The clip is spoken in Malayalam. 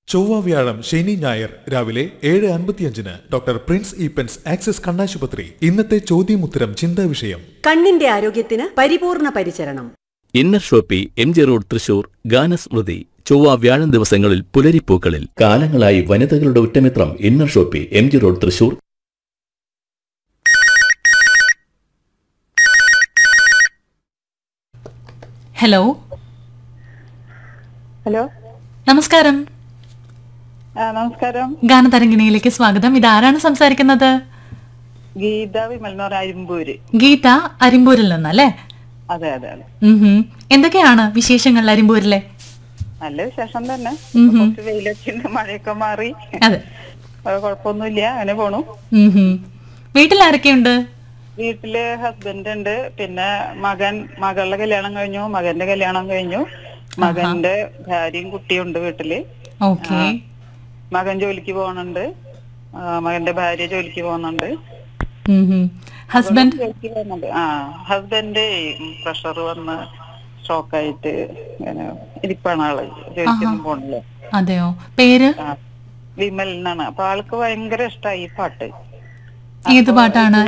ചൊവ്വ വ്യാഴം ശനി ഞായർ രാവിലെ ഏഴ് അൻപത്തിയഞ്ചിന് ഡോക്ടർ പ്രിൻസ് ഈപ്പൻസ് ആക്സിസ് കണ്ണാശുപത്രി ഇന്നത്തെ ചോദ്യമുത്തരം ചിന്താ വിഷയം കണ്ണിന്റെ ആരോഗ്യത്തിന് പരിപൂർണ പരിചരണം Inner Shoppy M G road Thrissur ഗാനസ്മൃതി ചൊവ്വ വ്യാഴം ദിവസങ്ങളിൽ പുലരിപ്പൂക്കളിൽ കാലങ്ങളായി വനിതകളുടെ ഉറ്റമിത്രം Inner Shoppy M G road Thrissur hello hello നമസ്കാരം ആ നമസ്കാരം ഗാനതരംഗിണിയിലേക്ക് സ്വാഗതം ഇത് ആരാണ് സംസാരിക്കുന്നത് ഗീത വിമൽനോർ അരിമ്പൂര് ഗീത അരിമ്പൂരിൽ നിന്നല്ലേ അതെ അതെ അതെ ഉം ഹും. എന്തൊക്കെയാണ് വിശേഷങ്ങൾ അരിമ്പൂരിലെ നല്ല വിശേഷം തന്നെ ഉം ഹും. കുറച്ച് വെയിലൊക്കെ ഉണ്ട് മഴയൊക്കെ മാറി അതെ അത് കുഴപ്പമൊന്നുമില്ല അങ്ങനെ പോണു ഉം ഹും. വീട്ടിൽ ആരൊക്കെയുണ്ട് വീട്ടില് ഹസ്ബൻഡ് ഉണ്ട് പിന്നെ മകൻ മകളുടെ കല്യാണം കഴിഞ്ഞു മകന്റെ കല്യാണം കഴിഞ്ഞു മകന്റെ ഭാര്യയും കുട്ടിയും ഉണ്ട് വീട്ടില് ഓക്കെ മകൻ ജോലിക്ക് പോകുന്നുണ്ട് ആ, മകന്റെ ഭാര്യ ജോലിക്ക് പോകുന്നുണ്ട് ഹസ്ബൻഡ് ജോലിക്ക് പോകുന്നുണ്ട് ആ ഹസ്ബൻഡ് പ്രഷർ വന്ന് ഷോക്കായിട്ട് ഇങ്ങനെ ഇരിപ്പാണ് ആള് ജോലിക്കൊന്നും പോണില്ല അതെയോ പേര് ആ, വിമൽ എന്നാണ് അപ്പൊ ആൾക്ക് ഭയങ്കര ഇഷ്ടമായി ഈ പാട്ട് ഏത് പാട്ടാണ്